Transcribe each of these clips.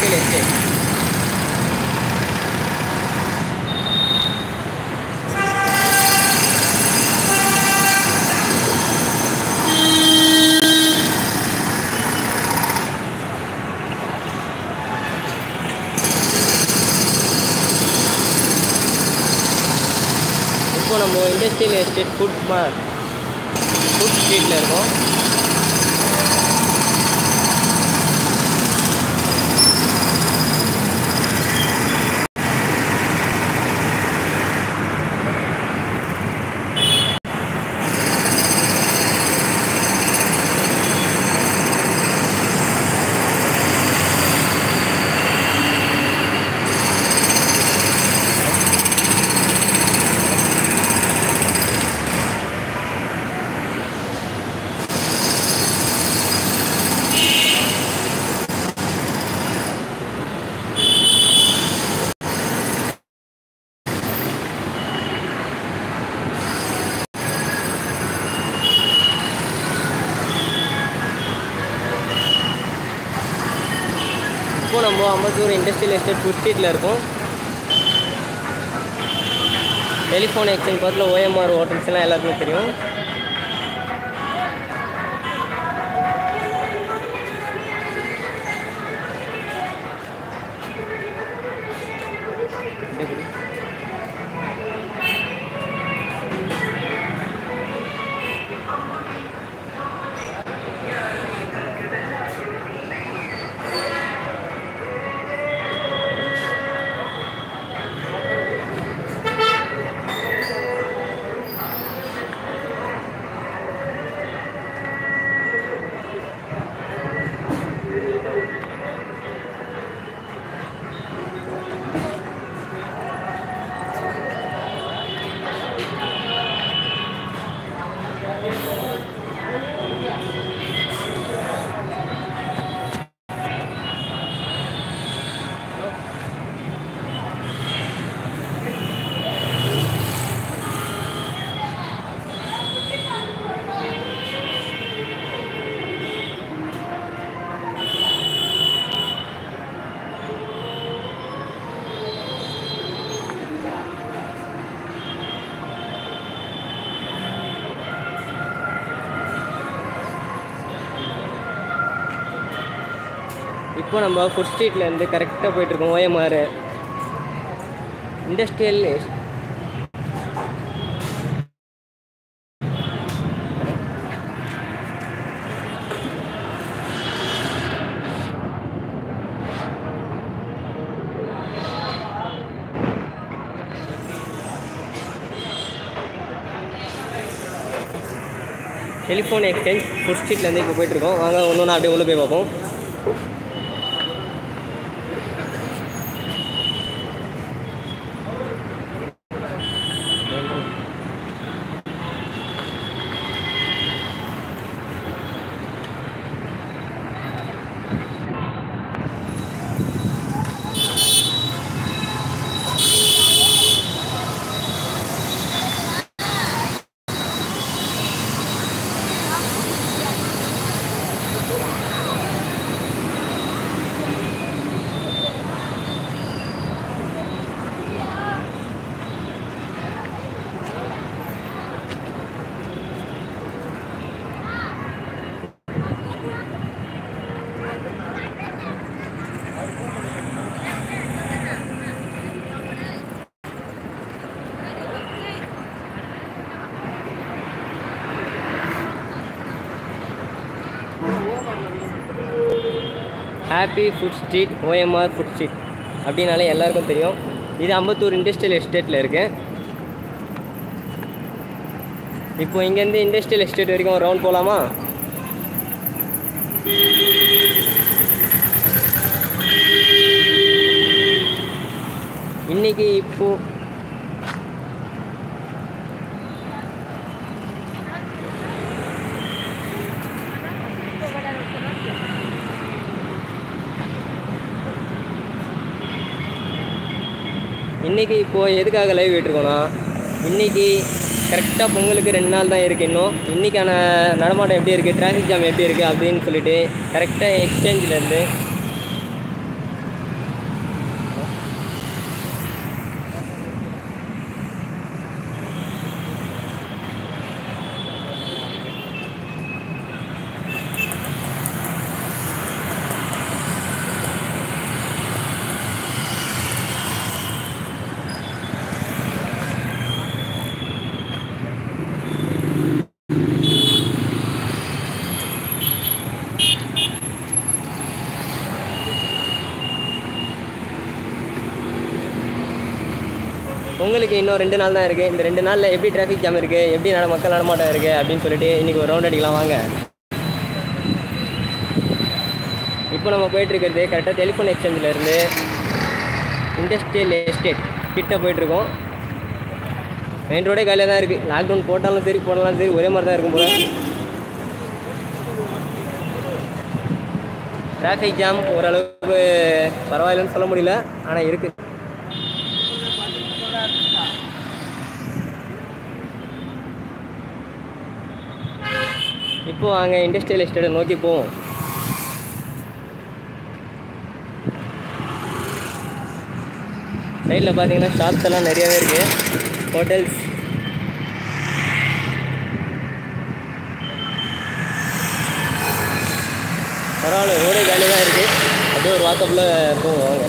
Industrial estate இப்போ நம்ம industrial estate food மா ஃபுட் ஸ்ட்ரீட்டில் இருக்கோம் இப்போ நம்ம அம்பத்தூர் இண்டஸ்ட்ரியல் எஸ்டேட் ஃபுட் ஸ்ட்ரீட்டில் இருக்கோம் டெலிஃபோன் எக்ஸ்சேஞ்ச் பக்கத்தில் ஓஎம்ஆர் ஹோட்டல்ஸ் எல்லாம் எல்லாத்துக்கும் தெரியும் இப்போ நம்ம ஃபுட் ஸ்ட்ரீட்லேருந்து கரெக்டாக போயிட்டுருக்கோம் OMR industrial telephone exchange food ஸ்ட்ரீட்லேருந்து இப்போ போயிட்டுருக்கோம் வாங்க ஒன்று ஒன்று அப்படியே உள்ளே போய் பார்ப்போம் happy food street OMR food street அப்படின்னாலே எல்லாருக்கும் தெரியும் இது அம்பத்தூர் இண்டஸ்ட்ரியல் எஸ்டேட்டில் இருக்கு இப்போ இங்கேருந்து இண்டஸ்ட்ரியல் எஸ்டேட் வரைக்கும் ஒரு ரவுண்ட் போகலாமா இன்னைக்கு இப்போ இன்னைக்கு இப்போ எதுக்காக லைவ் விட்டுருக்கோன்னா இன்னைக்கு கரெக்டாக பொங்கலுக்கு ரெண்டு நாள் தான் இருக்குது இன்னும் இன்றைக்கான நடமாட்டம் எப்படி இருக்குது டிராஃபிக் ஜாம் எப்படி இருக்குது அப்படின்னு சொல்லிட்டு கரெக்டாக எக்ஸ்சேஞ்சிலேருந்து பொங்கலுக்கு இன்னும் ரெண்டு நாள் தான் இருக்குது இந்த ரெண்டு நாளில் எப்படி டிராஃபிக் ஜாம் இருக்குது எப்படி நட மக்கள் நடமாட்டம் இருக்குது அப்படின்னு சொல்லிட்டு இன்றைக்கி ஒரு ரவுண்ட் அடிக்கலாம் வாங்க இப்போ நம்ம போயிட்டு இருக்கிறது கரெக்டாக டெலிஃபோன் எக்ஸ்சேஞ்சில் இருந்து இண்டஸ்ட்ரியல் எஸ்டேட் கிட்ட போயிட்டுருக்கோம் மெயின் ரோடே காலியாக தான் இருக்குது லாக்டவுன் போட்டாலும் சரி போடலாம் சரி ஒரே மாதிரி தான் இருக்கும் போல டிராஃபிக் ஜாம் ஓரளவுக்கு பரவாயில்லைன்னு சொல்ல முடியல ஆனால் இருக்குது இப்போ வாங்க இண்டஸ்ட்ரியல் எஸ்டேட்டை நோக்கி போவோம் சைடில் பார்த்தீங்கன்னா ஷாப்ஸ் எல்லாம் நிறையவே இருக்குது ஹோட்டல்ஸ் பரவாயில்ல ரோடே காலியாக தான் இருக்குது அப்படியே ஒரு வாக்கப்பில் போவோம் வாங்க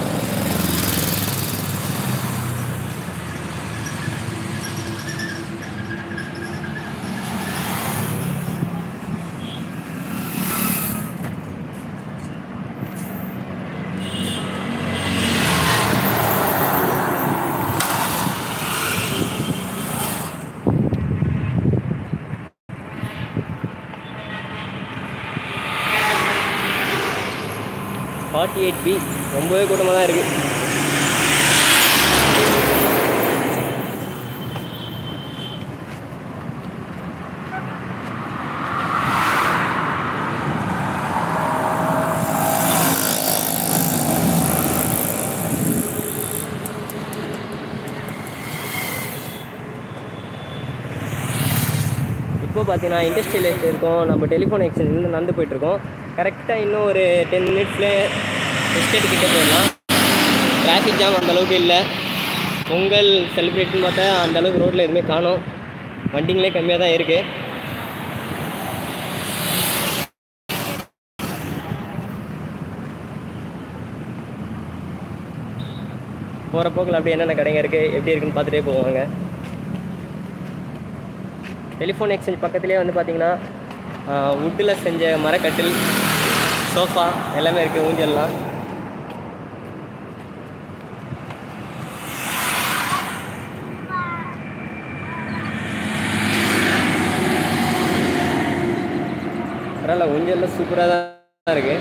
ஃபார்ட்டி எயிட் பி ரொம்பவே கூட்டமாக தான் இருக்குது இப்போ பார்த்தீங்கன்னா இண்டஸ்ட்ரியல் எஸ்டேட் இருக்கோம் நம்ம டெலிஃபோன் எக்ஸ்சேஞ்சிலேருந்து நடந்து போயிட்டுருக்கோம் கரெக்டாக இன்னும் ஒரு டென் மினிட்ஸில் எஸ்டேட் கிட்டே போயிடலாம் டிராஃபிக் ஜாம் அந்த அளவுக்கு இல்லை பொங்கல் செலிப்ரேட்னு பார்த்தா அந்த அளவுக்கு ரோட்டில் எதுவுமே காணும் வண்டிங்களே கம்மியாக தான் இருக்குது போகிற போக்கில் அப்படி என்னென்ன கடைங்க இருக்குது எப்படி இருக்குன்னு பார்த்துட்டே போவாங்க டெலிஃபோன் எக்ஸ்சேஞ்ச் பக்கத்துலேயே வந்து பார்த்தீங்கன்னா வுட்டில் செஞ்ச மரக்கட்டில் சோஃபா எல்லாமே இருக்குது ஊஞ்சல்லாம் பரவாயில்ல ஊஞ்சல்லாம் சூப்பராக தான் இருக்குது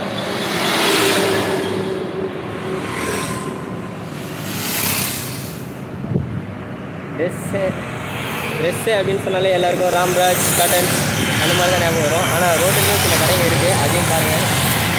ட்ரெஸ்ஸு ட்ரெஸ்ஸு அப்படின்னு சொன்னாலே எல்லாருக்கும் ராம்ராஜ் காட்டன் அந்த மாதிரி தான் ஞாபகம் வரும் ஆனால் ரோட்டுலேயும் சில கடைங்க இருக்குது அதையும் பாருங்கள்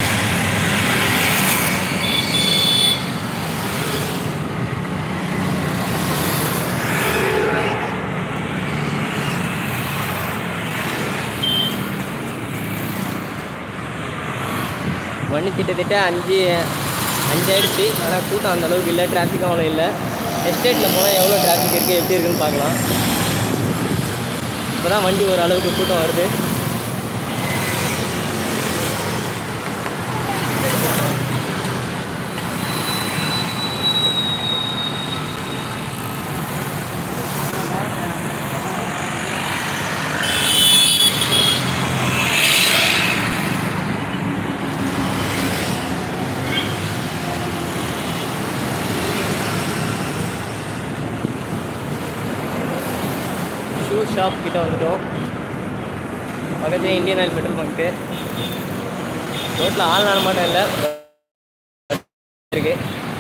மணி கிட்டத்தட்ட அஞ்சு அஞ்சாயிடுச்சு ஆனால் கூட்டம் அந்த அளவுக்கு இல்லை டிராஃபிக் அவ்வளோ இல்லை எஸ்டேட்டில் போனால் எவ்வளோ டிராஃபிக் இருக்குது எப்படி இருக்குன்னு பார்க்கலாம் இப்போ தான் வண்டி ஒரு அளவுக்கு கூட்டம் வருது ஷூ ஷாப் கிட்ட வந்துட்டோம் பக்கத்துல இந்தியன் ஆயில் பெட்ரோல் பங்க்கு ரோட்டில் ஆள் நடமாட்டம் இல்லை இருக்கு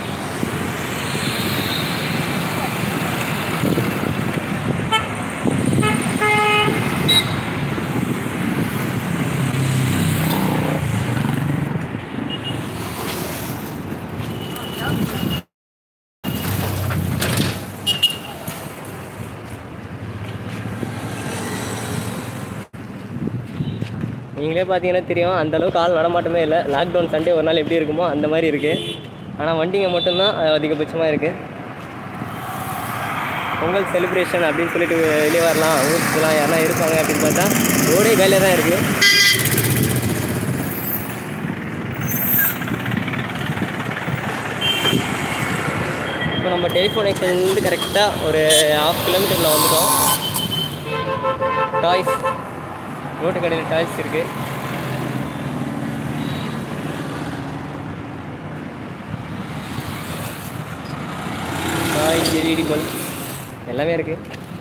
நீங்களே பார்த்தீங்கன்னா தெரியும் அந்த அளவுக்கு ஆள் நடமாட்டமே இல்லை லாக்டவுன் சண்டே ஒரு நாள் எப்படி இருக்குமோ அந்த மாதிரி இருக்குது ஆனால் வண்டிங்க மட்டும்தான் அதிகபட்சமாக இருக்குது பொங்கல் செலிப்ரேஷன் அப்படின்னு சொல்லிட்டு வெளியே வரலாம் ஊருக்குலாம் யாரெல்லாம் இருப்பாங்க அப்படின்னு பார்த்தா ரோடே வேலையாக தான் இருக்குது இப்போ நம்ம டெலிஃபோன் எக்ஸ்சேஞ்சிலேருந்து கரெக்டாக ஒரு ஹாஃப் கிலோமீட்டரில் வந்துட்டோம் டாய்ஸ் ரோட்டு கடையில் டாய்ஸ் இருக்குது டாய்ஸ் எல்இடி பல்ப் எல்லாமே இருக்கு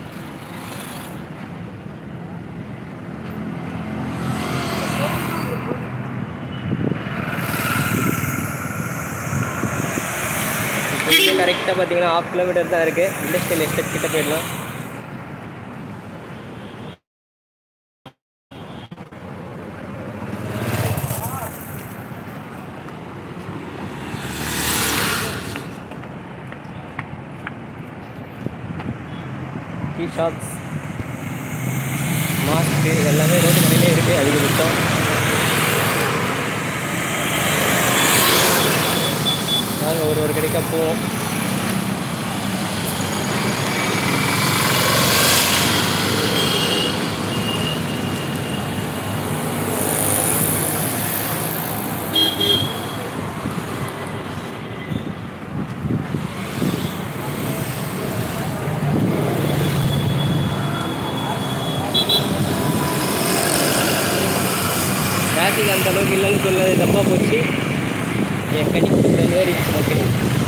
இப்போ கரெக்டாக பார்த்தீங்கன்னா ஹாஃப் கிலோமீட்டர் தான் இருக்குது இண்டஸ்ட்ரியல் எஸ்டேட் கிட்ட போயிடலாம் டீ ஷாப்ஸ் மாஸ்க்கு எல்லாமே ரோடு கடையிலே இருக்குது அதிகபட்சம் நாங்கள் ஒரு ஒரு கடைக்கா போவோம் டிராஃபிக் அந்த அளவுக்கு இல்லைன்னு சொன்னது தப்பாக போச்சு என் கணிப்பு டெலிவரி ஓகே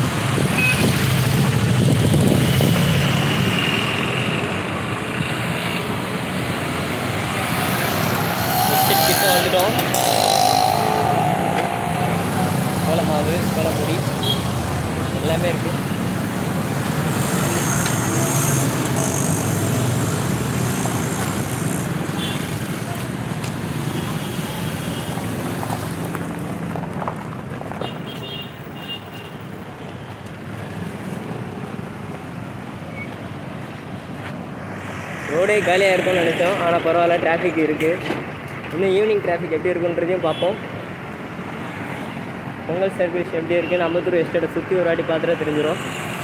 எஸ்டேட் கிட்ட வந்துட்டோம் கோல மாவு கோலப்பொடி எல்லாமே இருக்கு ரோடே காலியாக இருக்கும்னு நினச்சோம் ஆனால் பரவாயில்ல டிராஃபிக் இருக்குது இன்னும் ஈவினிங் டிராஃபிக் எப்படி இருக்குன்றதையும் பார்ப்போம் பொங்கல் சர்வீஸ் எப்படி இருக்குன்னு அம்பத்தூர் எஸ்டேட்டை சுற்றி ஒரு வாட்டி பார்த்துட்டு தெரிஞ்சிடும்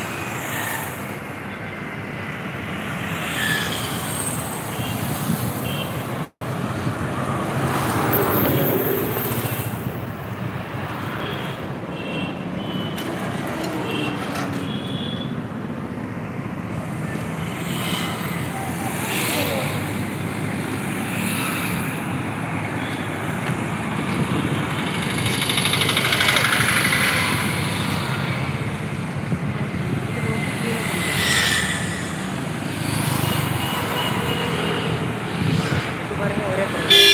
இப்போ பாருங்க ஒரே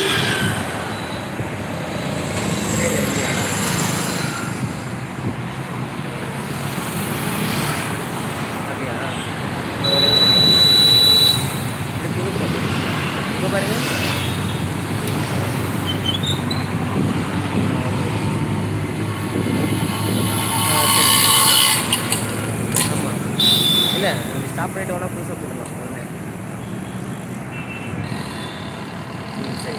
அப்படியா இப்போ பாருங்க ஆ, சரி. ஆமா. இல்ல ஸ்டாப் பண்ணிட்டு வேணா புதுசாக போடலாம் உடனே ம், சரி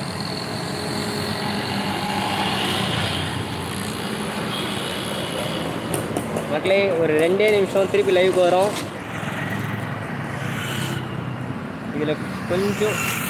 மக்களே ஒரு ரெண்டே நிமிஷம் திருப்பி லைவுக்கு வரோம் இதில் கொஞ்சம்